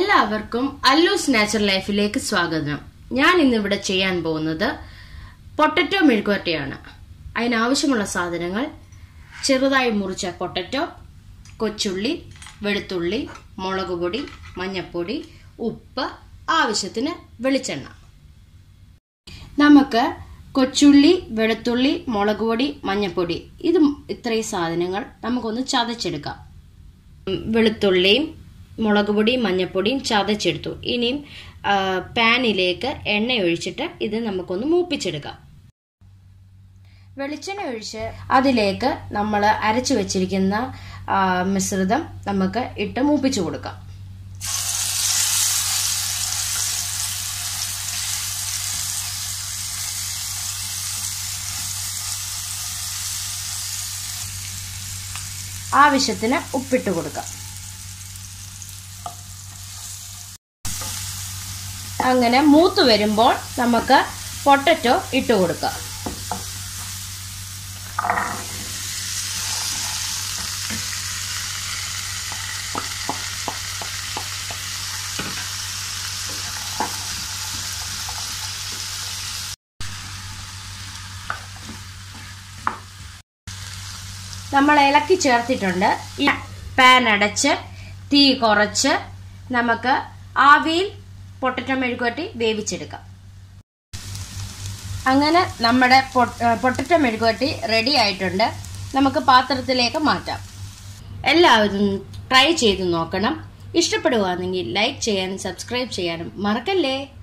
എല്ലാവർക്കും അല്ലൂസ് നാച്ചുറൽ ലൈഫിലേക്ക് സ്വാഗതം ഞാൻ ഇന്നിവിടെ ചെയ്യാൻ പോകുന്നത് പൊട്ടറ്റോ മെഴുക്കുവരട്ടിയാണ് അതിനാവശ്യമുള്ള സാധനങ്ങൾ ചെറുതായി മുറിച്ച പൊട്ടറ്റോ കൊച്ചുള്ളി വെളുത്തുള്ളി മുളക് പൊടി മഞ്ഞൾപ്പൊടി ഉപ്പ് ആവശ്യത്തിന് വെളിച്ചെണ്ണ നമുക്ക് കൊച്ചുള്ളി വെളുത്തുള്ളി മുളക് പൊടി മഞ്ഞൾപ്പൊടി ഇത് ഇത്രയും സാധനങ്ങൾ നമുക്കൊന്ന് ചതച്ചെടുക്കാം ഉം, വെളുത്തുള്ളിയും മുളക് പൊടിയും മഞ്ഞൾപ്പൊടിയും ചതച്ചെടുത്തു ഇനിയും ആ, പാനിലേക്ക് എണ്ണ ഒഴിച്ചിട്ട് ഇത് നമുക്കൊന്ന് മൂപ്പിച്ചെടുക്കാം വെളിച്ചെണ്ണ ഒഴിച്ച് അതിലേക്ക് നമ്മൾ അരച്ചു വെച്ചിരിക്കുന്ന ആ, മിശ്രിതം നമുക്ക് ഇട്ട് മൂപ്പിച്ചു കൊടുക്കാം ആവശ്യത്തിന് ഉപ്പിട്ട് കൊടുക്കാം അങ്ങനെ മൂത്ത് വരുമ്പോൾ നമുക്ക് പൊട്ടറ്റോ ഇട്ട് കൊടുക്കാം നമ്മൾ ഇളക്കി ചേർത്തിട്ടുണ്ട് ഈ പാൻ അടച്ച് തീ കുറച്ച് നമുക്ക് ആവിയിൽ പൊട്ടറ്റോ മെഴുകുവരട്ടി വേവിച്ചെടുക്കാം അങ്ങനെ നമ്മുടെ പൊട്ടറ്റോ മെഴുകുവരട്ടി റെഡി ആയിട്ടുണ്ട് നമുക്ക് പാത്രത്തിലേക്ക് മാറ്റാം എല്ലാവരും ട്രൈ ചെയ്ത് നോക്കണം ഇഷ്ടപ്പെടുകയാണെങ്കിൽ ലൈക്ക് ചെയ്യാനും സബ്സ്ക്രൈബ് ചെയ്യാനും മറക്കല്ലേ